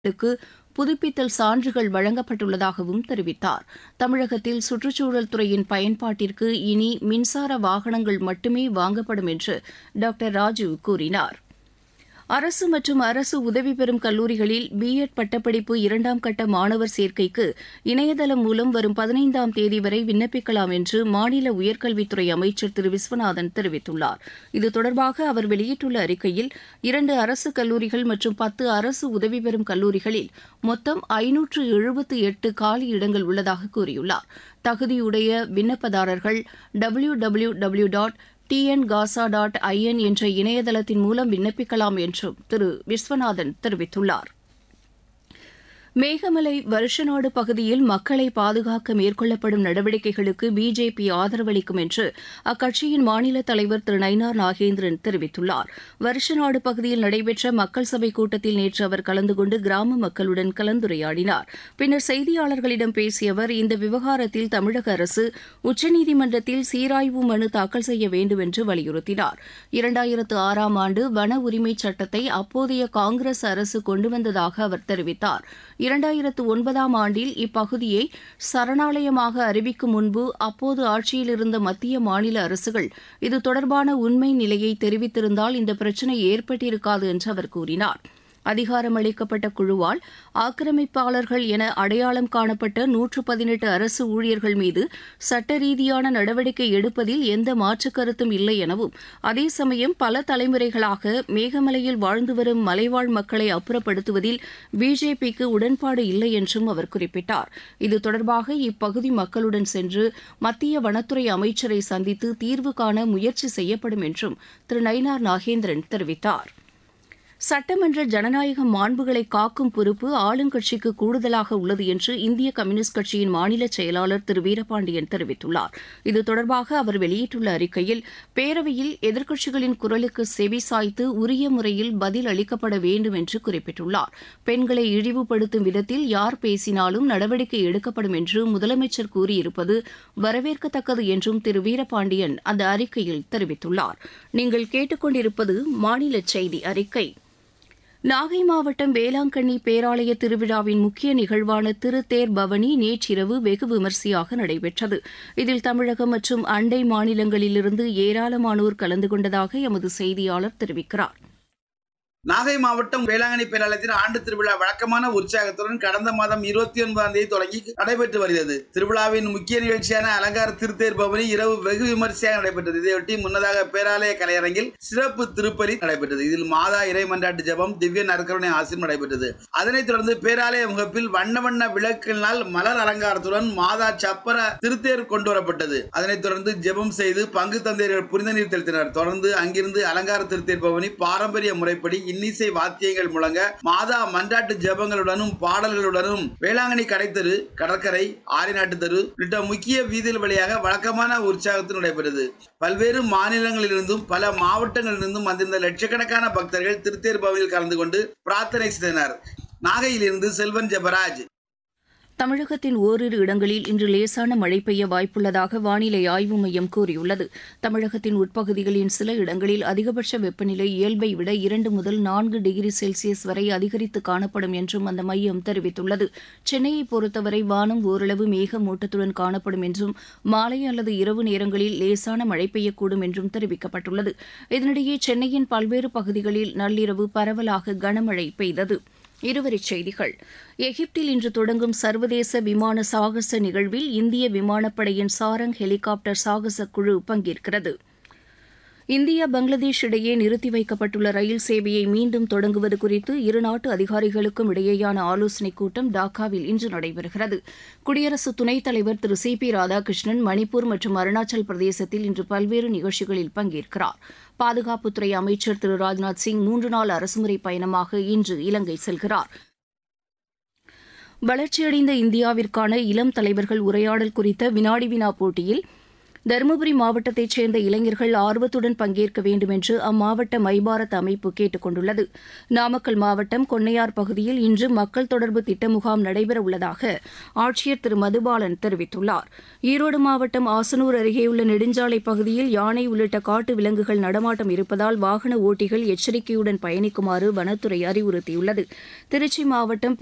க்கு புதுப்பித்தல் சான்றுகள் வழங்கப்பட்டுள்ளதாகவும் தெரிவித்தார் தமிழகத்தில் சுற்றுச்சூழல் துறையின் பயன்பாட்டிற்கு இனி மின்சார வாகனங்கள் மட்டுமே வாங்கப்படும் என்று டாக்டர் ராஜு கூறினார் அரசு மற்றும் அரசு உதவி பெறும் கல்லூரிகளில் பி எட் பட்டப்படிப்பு இரண்டாம் கட்ட மாணவர் சேர்க்கைக்கு இணையதளம் மூலம் வரும் பதினைந்தாம் தேதி வரை விண்ணப்பிக்கலாம் என்று மாநில உயர்கல்வித்துறை அமைச்சர் திரு விஸ்வநாதன் தெரிவித்துள்ளார் இது தொடர்பாக அவர் வெளியிட்டுள்ள அறிக்கையில் இரண்டு அரசு கல்லூரிகள் மற்றும் பத்து அரசு உதவி பெறும் கல்லூரிகளில் மொத்தம் ஐநூற்று எழுபத்து எட்டு காலி இடங்கள் உள்ளதாக கூறியுள்ளார் தகுதியுடைய விண்ணப்பதாரர்கள் W W W dot TN kasa dot IN என்ற இணையதளத்தின் மூலம் விண்ணப்பிக்கலாம் என்றும் திரு விஸ்வநாதன் தெரிவித்துள்ளார் மேகமலை வருஷநாடு பகுதியில் மக்களை பாதுகாக்க மேற்கொள்ளப்படும் நடவடிக்கைகளுக்கு பிஜேபி ஆதரவளிக்கும் என்று அக்கட்சியின் மாநில தலைவர் திரு நயினார் நாகேந்திரன் தெரிவித்துள்ளார் வருஷநாடு பகுதியில் நடைபெற்ற மக்கள் சபை கூட்டத்தில் நேற்று அவர் கலந்து கொண்டு கிராம மக்களுடன் கலந்துரையாடினார் பின்னர் செய்தியாளர்களிடம் பேசிய அவர் இந்த விவகாரத்தில் தமிழக அரசு உச்சநீதிமன்றத்தில் சீராய்வு மனு தாக்கல் செய்ய வேண்டும் என்று வலியுறுத்தினார் இரண்டாயிரத்து ஆறாம் ஆண்டு வன உரிமைச் சட்டத்தை அப்போதைய காங்கிரஸ் அரசு கொண்டு வந்ததாக அவர் தெரிவித்தார் இரண்டாயிரத்து ஒன்பதாம் ஆண்டில் இப்பகுதியை சரணாலயமாக அறிவிக்கும் முன்பு அப்போது ஆட்சியில் இருந்த மத்திய மாநில அரசுகள் இது தொடர்பான உண்மை நிலையை தெரிவித்திருந்தால் இந்த பிரச்சினை ஏற்பட்டிருக்காது என்று அவர் கூறினார் அதிகாரமளிக்கப்பட்ட குழுவால் ஆக்கிரமிப்பாளர்கள் என அடையாளம் காணப்பட்ட நூற்று பதினெட்டு அரசு ஊழியர்கள் மீது சட்ட ரீதியான நடவடிக்கை எடுப்பதில் எந்த மாற்றுக் கருத்தும் இல்லை எனவும் அதே சமயம் பல தலைமுறைகளாக மேகமலையில் வாழ்ந்து வரும் மலைவாழ் மக்களை அப்புறப்படுத்துவதில் பிஜேபிக்கு உடன்பாடு இல்லை என்றும் அவர் குறிப்பிட்டார் இது தொடர்பாக இப்பகுதி மக்களுடன் சென்று மத்திய வனத்துறை அமைச்சரை சந்தித்து தீர்வு காண முயற்சி செய்யப்படும் என்றும் திரு நயினார் நாகேந்திரன் தெரிவித்தார் சட்டமன்ற ஜனநாயக மாண்புகளை காக்கும் பொறுப்பு ஆளுங்கட்சிக்கு கூடுதலாக உள்ளது என்று இந்திய கம்யூனிஸ்ட் கட்சியின் மாநில செயலாளர் திரு வீரபாண்டியன் தெரிவித்துள்ளார் இது தொடர்பாக அவர் வெளியிட்டுள்ள அறிக்கையில் பேரவையில் எதிர்க்கட்சிகளின் குரலுக்கு செவி சாய்த்து உரிய முறையில் பதில் அளிக்கப்பட வேண்டும் என்று குறிப்பிட்டுள்ளார் பெண்களை இழிவுபடுத்தும் விதத்தில் யார் பேசினாலும் நடவடிக்கை எடுக்கப்படும் என்று முதலமைச்சர் கூறியிருப்பது வரவேற்கத்தக்கது என்றும் திரு வீரபாண்டியன் அந்த அறிக்கையில் தெரிவித்துள்ளார் நீங்கள் கேட்டுக்கொண்டிருப்பது மாநில செய்தி அறிக்கை நாகை மாவட்டம் வேளாங்கண்ணி பேராலய திருவிழாவின் முக்கிய நிகழ்வான திருத்தேர் பவனி நேற்றிரவு வெகு விமரிசையாக நடைபெற்றது இதில் தமிழகம் மற்றும் அண்டை மாநிலங்களிலிருந்து ஏராளமானோர் கலந்து கொண்டதாக எமது செய்தியாளர் தெரிவிக்கிறார் நாகை மாவட்டம் வேளாங்கண்ணி பேராலயத்தின் ஆண்டு திருவிழா வழக்கமான உற்சாகத்துடன் கடந்த மாதம் இருபத்தி ஒன்பதாம் தேதி தொடங்கி நடைபெற்று வருகிறது திருவிழாவின் முக்கிய நிகழ்ச்சியான அலங்கார திருத்தேர் பவனி இரவு வெகு விமரிசையாக நடைபெற்றது இதையொட்டி முன்னதாக பேராலய கலையரங்கில் சிறப்பு திருப்பலி நடைபெற்றது இதில் மாதா இறைமன்றாட்டு ஜபம் திவ்ய நற்கருணை ஆசிரியம் நடைபெற்றது அதனைத் தொடர்ந்து பேராலய முகப்பில் வண்ண வண்ண விளக்கினால் மலர் அலங்காரத்துடன் மாதா சப்பர திருத்தேர் கொண்டு வரப்பட்டது அதனைத் தொடர்ந்து ஜெபம் செய்து பங்கு தந்தையர்கள் புனித நீர் தெளித்தனர் தொடர்ந்து அங்கிருந்து அலங்கார திருத்தேர் பவனி பாரம்பரிய முறைப்படி இன்னிசை வாத்தியங்கள் முழங்க மாதா மன்றாட்டு ஜபங்களுடனும் பாடல்களுடனும் வேளாங்கண்ணி கடைத்தெரு கடற்கரை ஆரிநாட்டு தெரு உள்ளிட்ட முக்கிய வீதிகள் வழியாக வழக்கமான உற்சாகத்தில் நடைபெற்றது பல்வேறு மாநிலங்களிலிருந்தும் பல மாவட்டங்களிலிருந்தும் வந்திருந்த லட்சக்கணக்கான பக்தர்கள் திருத்தேர் பவனில் கலந்து கொண்டு பிரார்த்தனை செய்தனர் நாகையிலிருந்து செல்வன் ஜெபராஜ் தமிழகத்தின் ஓரிரு இடங்களில் இன்று லேசான மழை பெய்ய வாய்ப்புள்ளதாக வானிலை ஆய்வு மையம் கூறியுள்ளது தமிழகத்தின் உட்பகுதிகளின் சில இடங்களில் அதிகபட்ச வெப்பநிலை இயல்பை விட இரண்டு முதல் நான்கு டிகிரி செல்சியஸ் வரை அதிகரித்து காணப்படும் என்றும் அந்த மையம் தெரிவித்துள்ளது சென்னையை பொறுத்தவரை வானம் ஓரளவு மேகமூட்டத்துடன் காணப்படும் என்றும் மாலை அல்லது இரவு நேரங்களில் லேசான மழை பெய்யக்கூடும் என்றும் தெரிவிக்கப்பட்டுள்ளது இதனிடையே சென்னையின் பல்வேறு பகுதிகளில் நள்ளிரவு பரவலாக கனமழை பெய்தது இருவரிச் செய்திகள் எகிப்தில் இன்று தொடங்கும் சர்வதேச விமான சாகச நிகழ்வில் இந்திய விமானப்படையின் சாரங் ஹெலிகாப்டர் சாகச குழு பங்கேற்கிறது இந்தியா பங்களாதேஷ் இடையே நிறுத்தி வைக்கப்பட்டுள்ள ரயில் சேவையை மீண்டும் தொடங்குவது குறித்து இருநாட்டு அதிகாரிகளுக்கும் இடையேயான ஆலோசனைக் கூட்டம் டாக்காவில் இன்று நடைபெறுகிறது குடியரசு துணைத் தலைவர் திரு சி பி ராதாகிருஷ்ணன் மணிப்பூர் மற்றும் அருணாச்சல் பிரதேசத்தில் இன்று பல்வேறு நிகழ்ச்சிகளில் பங்கேற்கிறார் பாதுகாப்புத்துறை அமைச்சர் திரு ராஜ்நாத் சிங் மூன்று நாள் அரசுமுறை பயணமாக இன்று இலங்கை செல்கிறார் வளர்ச்சியடைந்த இந்தியாவிற்கான இளம் தலைவர்கள் உரையாடல் குறித்த வினாடி வினா போட்டியில் தருமபுரி மாவட்டத்தைச் சேர்ந்த இளைஞர்கள் ஆர்வத்துடன் பங்கேற்க வேண்டும் என்று அம்மாவட்ட மைபாரத் அமைப்பு கேட்டுக் கொண்டுள்ளது நாமக்கல் மாவட்டம் கொன்னையார் பகுதியில் இன்று மக்கள் தொடர்பு திட்ட முகாம் நடைபெறவுள்ளதாக ஆட்சியர் திரு மதுபாலன் தெரிவித்துள்ளார் ஈரோடு மாவட்டம் ஆசனூர் அருகேயுள்ள நெடுஞ்சாலை பகுதியில் யானை உள்ளிட்ட காட்டு விலங்குகள் நடமாட்டம் இருப்பதால் வாகன ஓட்டிகள் எச்சரிக்கையுடன் பயணிக்குமாறு வனத்துறை அறிவுறுத்தியுள்ளது திருச்சி மாவட்டம்